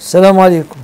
السلام عليكم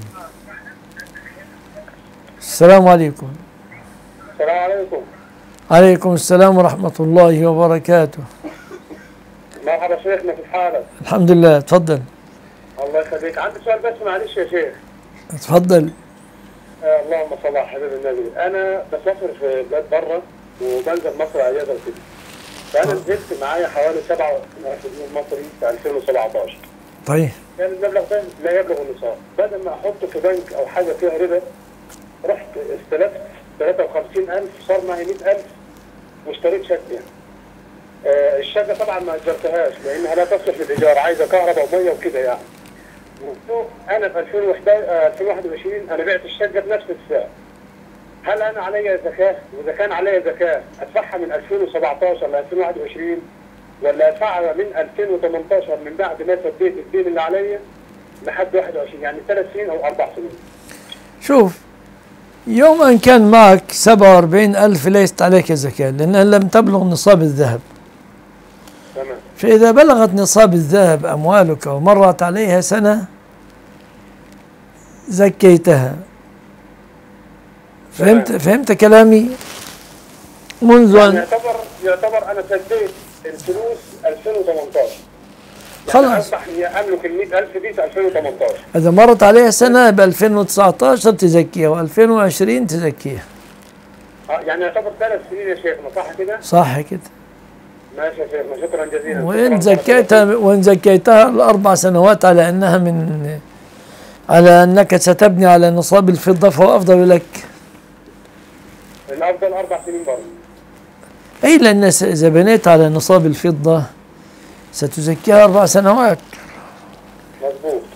السلام عليكم السلام عليكم عليكم السلام ورحمة الله وبركاته مرحبا شيخنا في حالك الحمد لله تفضل الله يخليك عندي سؤال بس معلش يا شيخ تفضل آه اللهم صل على حبيب النبي انا بسافر في بلاد بره وبنزل مصر اجازه وكده فانا نزلت معايا حوالي 27 جنيه مصري في 2017 طيب كان المبلغ ده لا يبلغ النصاب بدل ما احطه في بنك او حاجه فيها ربا رحت استلفت 53000 صار معي 100000 واشتريت شقه آه الشقه طبعا ما اجرتهاش لانها لا تصلح للايجار عايزه كهرباء وميه وكده يعني انا في 2011 آه، 2021 انا بعت الشقه بنفس السعر هل انا علي زكاه واذا كان علي زكاه ادفعها من 2017 ل 2021 ولا ادفعها من 2018 من بعد ما سديت الدين اللي عليا لحد 21 يعني ثلاث سنين او اربع سنين شوف يوم أن كان معك 47 ألف ليست عليك زكاة لأنها لم تبلغ نصاب الذهب تمام فإذا بلغت نصاب الذهب أموالك ومرت عليها سنة زكيتها فهمت فهمت كلامي منذ يعني أن يعتبر يعتبر انا سديت الفلوس 2018 خلاص. يعني اصبح هي املك ال 100000 دي في 2018 إذا مرت عليها سنة ب 2019 تزكيها و2020 تزكيها اه يعني يعتبر ثلاث سنين يا شيخنا صح كده؟ صح كده ماشي يا شيخنا شكرا جزيلا وإن شكراً. زكيتها وإن زكيتها الأربع سنوات على أنها من على أنك ستبني على نصاب الفضة فهو أفضل لك الافضل اربع سنين برضه أي لأن س- إذا بنيت على نصاب الفضة ستزكيها أربع سنوات مظبوط